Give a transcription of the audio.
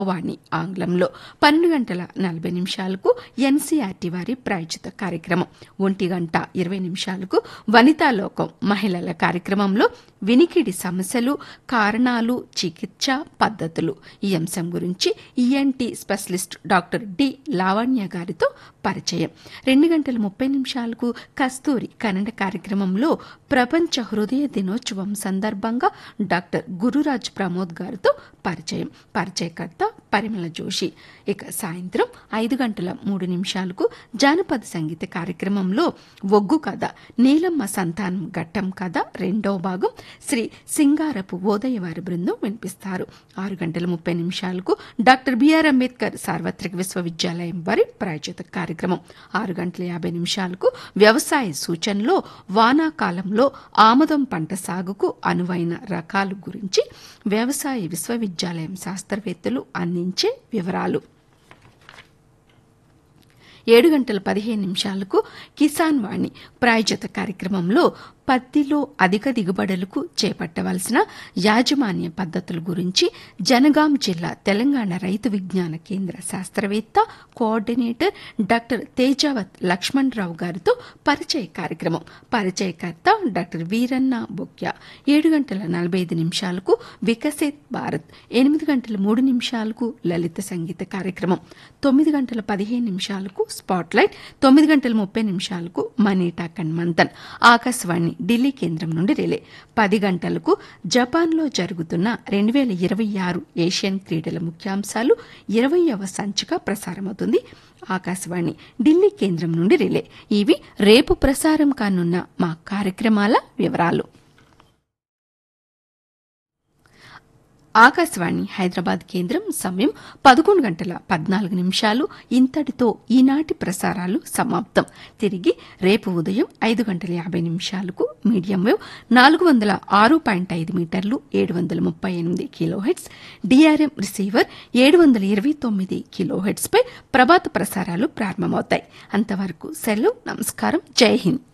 వాణి ఆంగ్లంలో పన్నెండు గంటల నలభై నిమిషాలకు ఎన్సీఆర్టీ వారి ప్రాయోజిత కార్యక్రమం ఒంటి గంట ఇరవై నిమిషాలకు వనితాలోకం మహిళల కార్యక్రమంలో వినికిడి సమస్యలు కారణాలు చికిత్స పద్ధతులు ఈ అంశం గురించి ENT specialist doctor D Lavanya గారితో పరిచయం రెండు గంటల ముప్పై నిమిషాలకు కస్తూరి కన్నడ కార్యక్రమంలో ప్రపంచ హృదయ దినోత్సవం సందర్భంగా డాక్టర్ గురురాజ్ ప్రమోద్ గారితో పరిచయం పరిచయకర్త పరిమళ జోషి ఇక సాయంత్రం ఐదు గంటల మూడు నిమిషాలకు జానపద సంగీత కార్యక్రమంలో ఒగ్గు కథ నీలమ్మ సంతానం ఘట్టం కథ రెండవ భాగం శ్రీ సింగారపు ఓదయవారి బృందం వినిపిస్తారు ఆరు గంటల ముప్పై నిమిషాలకు డాక్టర్ బిఆర్ అంబేద్కర్ సార్వత్రిక విశ్వవిద్యాలయం వారి ప్రాయోజిత కార్యక్రమం ఆరు గంటల యాభై నిమిషాలకు వ్యవసాయ సూచనలో వానాకాలంలో ఆముదం పంట సాగుకు అనువైన రకాలు గురించి వ్యవసాయ విశ్వవిద్యాలయం శాస్త్రవేత్తలు అందించే వివరాలు ఏడు గంటల పదిహేను నిమిషాలకు కిసాన్ వాణి ప్రాయోజిత కార్యక్రమంలో పత్తిలో అధిక దిగుబడులకు చేపట్టవలసిన యాజమాన్య పద్ధతుల గురించి జనగాం జిల్లా తెలంగాణ రైతు విజ్ఞాన కేంద్ర శాస్త్రవేత్త కోఆర్డినేటర్ డాక్టర్ తేజావత్ లక్ష్మణరావు గారితో పరిచయ కార్యక్రమం పరిచయకర్త డాక్టర్ వీరన్న బొక్య ఏడు గంటల నలభై ఐదు నిమిషాలకు వికసిత్ భారత్ ఎనిమిది గంటల మూడు నిమిషాలకు లలిత సంగీత కార్యక్రమం తొమ్మిది గంటల పదిహేను నిమిషాలకు స్పాట్లైట్ తొమ్మిది గంటల ముప్పై నిమిషాలకు money talk and Manthan Akashvani Delhi కేంద్రం నుండి రిలే పది గంటలకు జపాన్లో జరుగుతున్న రెండు వేల ఇరవై ఆరు ఏషియన్ క్రీడల ముఖ్యాంశాలు ఇరవయవ సంచిక ప్రసారమవుతుంది ఆకాశవాణి ఢిల్లీ కేంద్రం నుండి రిలే ఇవి రేపు ప్రసారం కానున్న మా కార్యక్రమాల వివరాలు ఆకాశవాణి హైదరాబాద్ కేంద్రం సమయం పదకొండు గంటల పద్నాలుగు నిమిషాలు ఇంతటితో ఈనాటి ప్రసారాలు సమాప్తం తిరిగి రేపు ఉదయం ఐదు గంటల యాభై నిమిషాలకు మీడియం వేవ్ నాలుగు వందల ఆరు పాయింట్ ఐదు మీటర్లు ఏడు వందల ముప్పై ఎనిమిది కిలోహెట్స్ డిఆర్ఎం రిసీవర్ ఏడు వందల ఇరవై తొమ్మిది కిలోహెట్స్ పై ప్రభాత ప్రసారాలు ప్రారంభమవుతాయి అంతవరకు సెలవు నమస్కారం జై హింద్